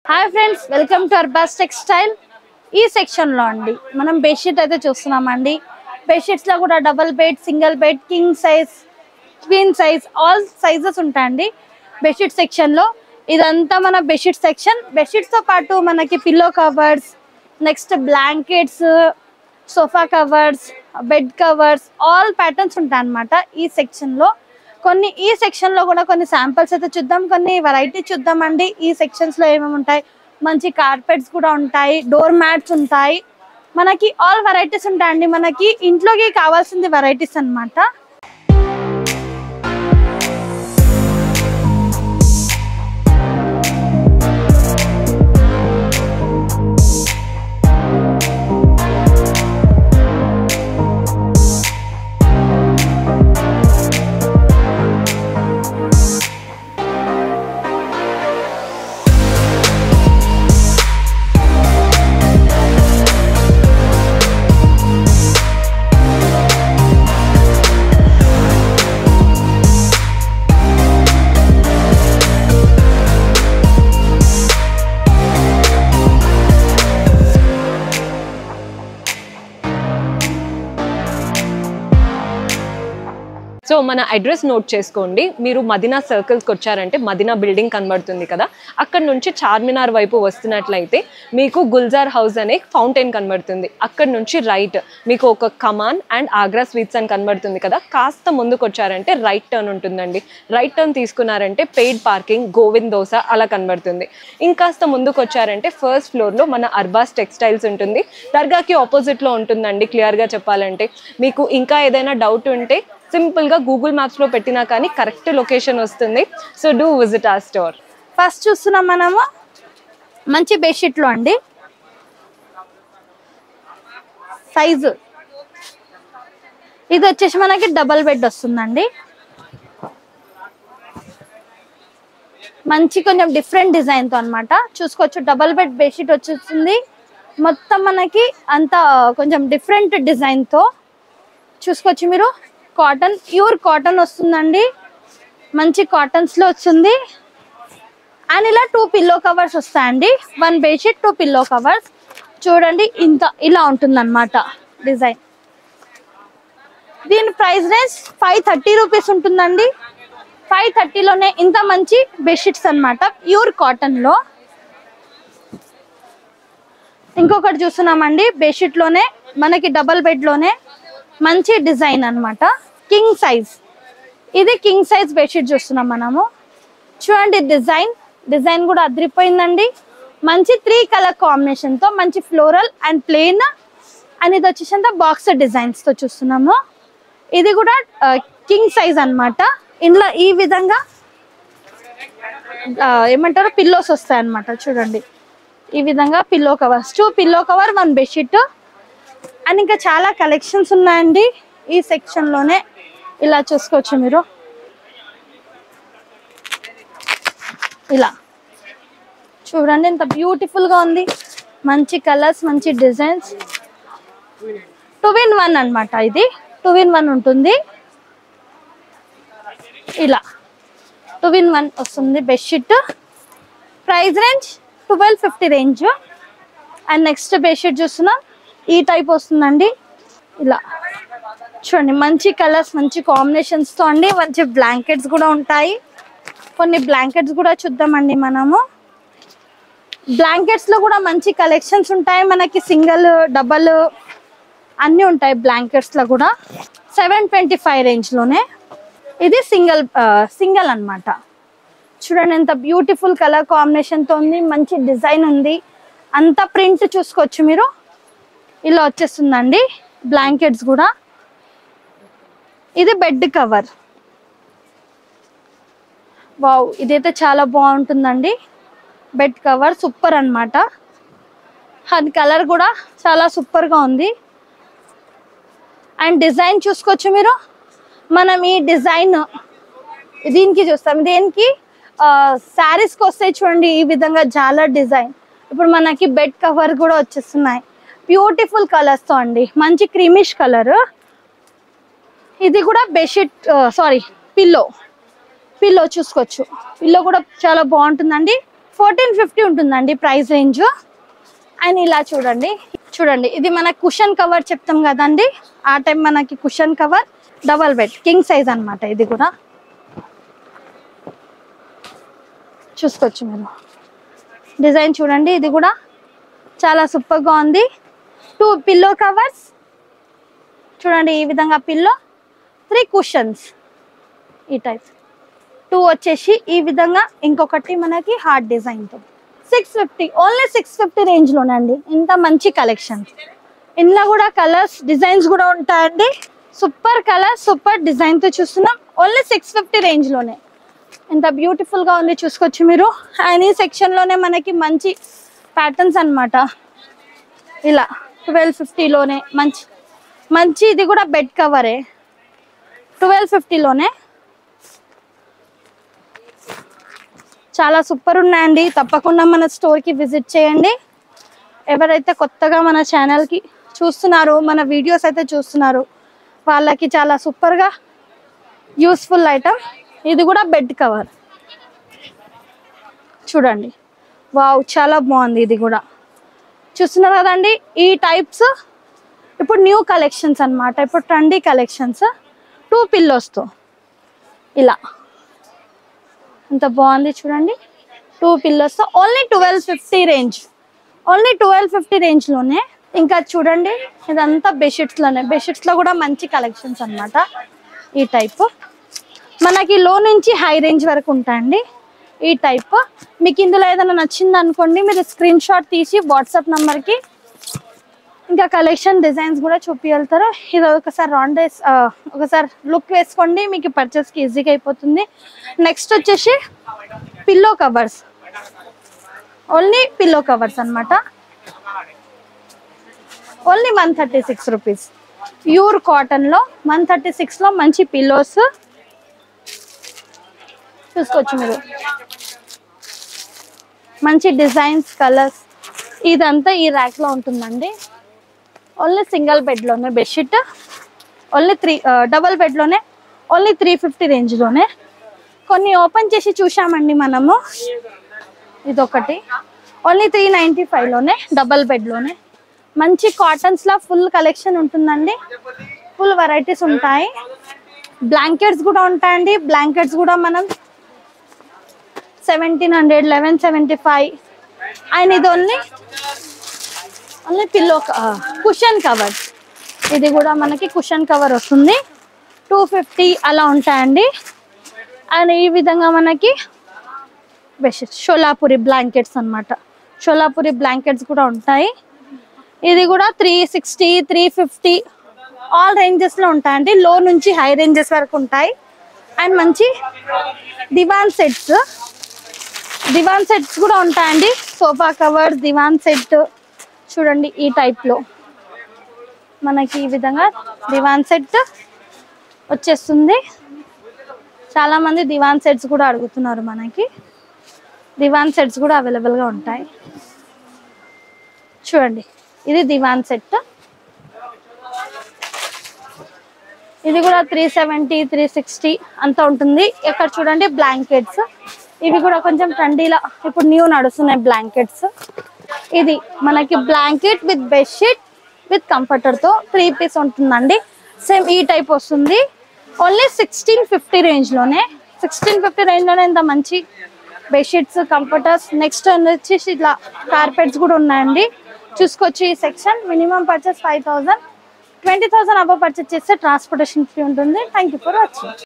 hi friends welcome to Arbaaz textile ఈ section లో అండి మనం బెడ్షీట్ అయితే చూస్తున్నామండి బెడ్షీట్స్ లో కూడా double bed single bed king size queen size all sizes ఉంటాయండి బెడ్షీట్ సెక్షన్ లో ఇదంతా మన బెడ్షీట్ సెక్షన్ బెడ్షీట్స్ తో పాటు మనకి pillow covers next blankets sofa covers bed covers all patterns ఉంటాయి అన్నమాట ఈ సెక్షన్ లో కొన్ని ఈ సెక్షన్ లో కూడా కొన్ని శాంపిల్స్ అయితే చూద్దాం కొన్ని వెరైటీ చూద్దామండి ఈ సెక్షన్స్ లో ఏమేమి ఉంటాయి మంచి కార్పెట్స్ కూడా ఉంటాయి డోర్ మ్యాట్స్ ఉంటాయి మనకి ఆల్ వెరైటీస్ ఉంటాయండి మనకి ఇంట్లోకి కావాల్సింది వెరైటీస్ అన్నమాట సో మన అడ్రస్ నోట్ చేసుకోండి మీరు మదీనా సర్కిల్స్కి వచ్చారంటే మదీనా బిల్డింగ్ కనబడుతుంది కదా అక్కడ నుంచి చార్మినార్ వైపు వస్తున్నట్లయితే మీకు గుల్జార్ హౌస్ అనే ఫౌంటైన్ కనబడుతుంది అక్కడ నుంచి రైట్ మీకు ఒక కమాన్ అండ్ ఆగ్రా స్వీట్స్ అని కనబడుతుంది కదా కాస్త ముందుకు వచ్చారంటే రైట్ టర్న్ ఉంటుందండి రైట్ టర్న్ తీసుకున్నారంటే పెయిడ్ పార్కింగ్ గోవింద్ దోస అలా కనబడుతుంది ఇంకాస్త ముందుకు వచ్చారంటే ఫస్ట్ ఫ్లోర్లో మన అర్బాస్ టెక్స్టైల్స్ ఉంటుంది దర్గాకి ఆపోజిట్లో ఉంటుందండి క్లియర్గా చెప్పాలంటే మీకు ఇంకా ఏదైనా డౌట్ ఉంటే సింపుల్గా గూగుల్ మ్యాప్స్లో పెట్టినా కానీ కరెక్ట్ లొకేషన్ వస్తుంది సో డూ విజిట్ ఆ స్టోర్ ఫస్ట్ చూస్తున్నాం మనము మంచి బెడ్షీట్లు అండి సైజు ఇది వచ్చేసి మనకి డబల్ బెడ్ వస్తుందండి మంచి కొంచెం డిఫరెంట్ డిజైన్తో అన్నమాట చూసుకోవచ్చు డబల్ బెడ్ బెడ్షీట్ వచ్చేస్తుంది మొత్తం మనకి అంత కొంచెం డిఫరెంట్ డిజైన్తో చూసుకోవచ్చు మీరు కాటన్ ప్యూర్ కాటన్ వస్తుందండి మంచి కాటన్స్లో వచ్చింది అండ్ ఇలా టూ పిల్లో కవర్స్ వస్తాయండి one bedsheet two pillow covers చూడండి ఇంత ఇలా ఉంటుందన్నమాట డిజైన్ దీని price range five thirty rupees ఉంటుందండి ఫైవ్ థర్టీలోనే ఇంత మంచి బెడ్షీట్స్ అన్నమాట ప్యూర్ కాటన్లో ఇంకొకటి చూస్తున్నామండి బెడ్షీట్లోనే మనకి డబల్ బెడ్లోనే మంచి డిజైన్ అన్నమాట కింగ్ సైజ్ ఇది కింగ్ సైజ్ బెడ్షీట్ చూస్తున్నాం మనము చూడండి డిజైన్ డిజైన్ కూడా అదిరిపోయిందండి మంచి త్రీ కలర్ కాంబినేషన్ తో మంచి ఫ్లోరల్ అండ్ ప్లెయిన్ అండ్ ఇది వచ్చేసి బాక్స్ డిజైన్స్ తో చూస్తున్నాము ఇది కూడా కింగ్ సైజ్ అన్నమాట ఇందులో ఈ విధంగా ఆ, ఏమంటారు పిల్లోస్ వస్తాయి అన్నమాట చూడండి ఈ విధంగా pillow covers two pillow cover one bedsheet and ఇంకా చాలా కలెక్షన్స్ ఉన్నాయండి ఈ సెక్షన్ లోనే ఇలా చూసుకోవచ్చు మీరు ఇలా చూడండి ఎంత బ్యూటిఫుల్ గా ఉంది మంచి కలర్స్ మంచి డిజైన్స్ టూ ఇన్ వన్ అన్నమాట ఇది టూ ఇన్ వన్ ఉంటుంది ఇలా టూ ఇన్ వన్ వస్తుంది bedsheet price range twelve fifty range and next bedsheet చూస్తున్నాం ఈ టైప్ వస్తుందండి ఇలా చూడండి మంచి కలర్స్ మంచి combinations తో అండి మంచి బ్లాంకెట్స్ కూడా ఉంటాయి కొన్ని బ్లాంకెట్స్ కూడా చూద్దామండి మనము బ్లాంకెట్స్ లో కూడా మంచి కలెక్షన్స్ ఉంటాయి మనకి సింగిల్ డబల్ అన్నీ ఉంటాయి బ్లాంకెట్స్ లో కూడా సెవెన్ ట్వంటీ ఫైవ్ రేంజ్ లోనే ఇది సింగిల్ సింగిల్ అన్నమాట చూడండి ఎంత బ్యూటిఫుల్ కలర్ కాంబినేషన్ తో ఉంది మంచి డిజైన్ ఉంది అంత ప్రింట్ చూసుకోవచ్చు మీరు ఇలా వచ్చేస్తుందండి బ్లాంకెట్స్ కూడా ఇది బెడ్ కవర్ వావ్ ఇదైతే చాలా బాగుంటుందండి బెడ్ కవర్ సూపర్ అన్నమాట అది కలర్ కూడా చాలా సూపర్ గా ఉంది అండ్ డిజైన్ చూసుకోవచ్చు మీరు మనం ఈ డిజైన్ దీనికి చూస్తాం దేనికి శారీస్ కి వస్తాయి చూడండి ఈ విధంగా జాలర్ డిజైన్ ఇప్పుడు మనకి బెడ్ కవర్ కూడా వచ్చేస్తున్నాయి బ్యూటిఫుల్ కలర్స్ తో అండి మంచి క్రీమిష్ కలర్ ఇది కూడా బెడ్షీట్ సారీ పిల్లో పిల్లో చూసుకోవచ్చు పిల్లో కూడా చాలా బాగుంటుందండి ఫోర్టీన్ ఫిఫ్టీ ఉంటుందండి ప్రైస్ రేంజ్ అండ్ ఇలా చూడండి చూడండి ఇది మన కుషన్ కవర్ చెప్తాం కదండి ఆ టైం మనకి cushion cover double bed king size అన్నమాట ఇది కూడా చూసుకోవచ్చు మీరు డిజైన్ చూడండి ఇది కూడా చాలా సూపర్గా ఉంది టూ పిల్లో కవర్స్ చూడండి ఈ విధంగా పిల్లో త్రీ కుషన్స్ ఈ టైప్ టూ వచ్చేసి ఈ విధంగా ఇంకొకటి మనకి హార్ట్ డిజైన్తో six fifty only six fifty రేంజ్లోనండి ఇంత మంచి కలెక్షన్ ఇందులో కూడా కలర్స్ డిజైన్స్ కూడా ఉంటాయండి సూపర్ కలర్ సూపర్ డిజైన్తో చూస్తున్నాం ఓన్లీ సిక్స్ ఫిఫ్టీ రేంజ్లోనే ఎంత బ్యూటిఫుల్గా ఉంది చూసుకోవచ్చు మీరు అండ్ ఈ సెక్షన్లోనే మనకి మంచి ప్యాటర్న్స్ అన్నమాట ఇలా ట్వెల్వ్ ఫిఫ్టీలోనే మంచి మంచి ఇది కూడా బెడ్ కవరే ట్వెల్వ్ ఫిఫ్టీలోనే చాలా సూపర్ ఉన్నాయండి తప్పకుండా మన స్టోర్కి విజిట్ చేయండి ఎవరైతే కొత్తగా మన ఛానల్కి చూస్తున్నారో మన వీడియోస్ అయితే చూస్తున్నారు వాళ్ళకి చాలా సూపర్గా యూస్ఫుల్ ఐటమ్ ఇది కూడా బెడ్ కవర్ చూడండి వావ్ చాలా బాగుంది ఇది కూడా చూస్తున్నారు కదండి ఈ టైప్స్ ఇప్పుడు న్యూ కలెక్షన్స్ అన్నమాట ఇప్పుడు ట్రెండీ కలెక్షన్స్ టూ పిల్లోస్తో ఇలా ఎంత బాగుంది చూడండి టూ పిల్లర్స్తో only twelve fifty range only twelve fifty రేంజ్లోనే ఇంకా చూడండి ఇదంతా బెడ్షీట్స్లోనే బెడ్షీట్స్లో కూడా మంచి కలెక్షన్స్ అన్నమాట ఈ టైప్ మనకి లో నుంచి హై రేంజ్ వరకు ఉంటాయండి ఈ టైప్ మీకు ఇందులో ఏదైనా నచ్చింది అనుకోండి మీరు స్క్రీన్ షాట్ తీసి వాట్సాప్ నెంబర్కి ఇంకా కలెక్షన్ డిజైన్స్ కూడా చూపించగలుగుతారు ఇది ఒకసారి రౌండ్ వేస్ ఆ, ఒకసారి లుక్ వేసుకోండి మీకు పర్చేస్కి ఈజీగా అయిపోతుంది నెక్స్ట్ వచ్చేసి pillow covers only pillow covers అన్నమాట only one thirty six rupees pure కాటన్లో వన్ థర్టీ సిక్స్లో మంచి పిల్లోస్ చూసుకోవచ్చు మీరు మంచి డిజైన్స్ కలర్స్ ఇదంతా ఈ ర్యాక్లో ఉంటుందండి ఓన్లీ సింగిల్ బెడ్లోనే బెడ్షీట్ ఓన్లీ త్రీ డబల్ బెడ్లోనే ఓన్లీ త్రీ ఫిఫ్టీ రేంజ్లోనే కొన్ని ఓపెన్ చేసి చూసామండి మనము ఇదొకటి ఓన్లీ త్రీ నైంటీ ఫైవ్లోనే డబల్ బెడ్లోనే మంచి కాటన్స్లో ఫుల్ కలెక్షన్ ఉంటుందండి ఫుల్ వెరైటీస్ ఉంటాయి బ్లాంకెట్స్ కూడా ఉంటాయండి బ్లాంకెట్స్ కూడా మనం seventeen hundred eleven seventy five and ఇది only only pillow cushion cover ఇది కూడా మనకి కుషన్ కవర్ వస్తుంది టూ ఫిఫ్టీ అలా ఉంటాయండి అండ్ ఈ విధంగా మనకి బెడ్షీట్ షోలాపురి బ్లాంకెట్స్ అన్నమాట షోలాపురి బ్లాంకెట్స్ కూడా ఉంటాయి ఇది కూడా three sixty three fifty all రేంజెస్లో ఉంటాయండి లో నుంచి హై రేంజెస్ వరకు ఉంటాయి అండ్ మంచి దివాన్ సెట్స్ దివాన్ సెట్స్ కూడా ఉంటాయండి సోఫా కవర్స్ దివాన్ సెట్ చూడండి ఈ టైప్లో మనకి ఈ విధంగా దివాన్ సెట్ వచ్చేస్తుంది చాలా మంది దివాన్ సెట్స్ కూడా అడుగుతున్నారు మనకి దివాన్ సెట్స్ కూడా అవైలబుల్గా ఉంటాయి చూడండి ఇది దివాన్ సెట్ ఇది కూడా త్రీ సెవెంటీ త్రీ సిక్స్టీ అంత ఉంటుంది ఇక్కడ చూడండి బ్లాంకెట్స్ ఇవి కూడా కొంచెం ట్రెండీలా ఇప్పుడు న్యూ నడుస్తున్నాయి బ్లాంకెట్స్ ఇది మనకి బ్లాంకెట్ విత్ బెడ్షీట్ విత్ కంఫర్టర్తో త్రీ పీస్ ఉంటుందండి సేమ్ ఈ టైప్ వస్తుంది ఓన్లీ సిక్స్టీన్ ఫిఫ్టీ రేంజ్లోనే సిక్స్టీన్ ఫిఫ్టీ రేంజ్లోనే ఇంత మంచి బెడ్షీట్స్ కంఫర్టర్స్ నెక్స్ట్ వచ్చేసి ఇట్లా కార్పెట్స్ కూడా ఉన్నాయండి చూసుకోవచ్చు ఈ section minimum purchase five thousand twenty thousand above purchase చేస్తే ట్రాన్స్పోర్టేషన్ ఫ్రీ ఉంటుంది థ్యాంక్ యూ ఫర్ వాచింగ్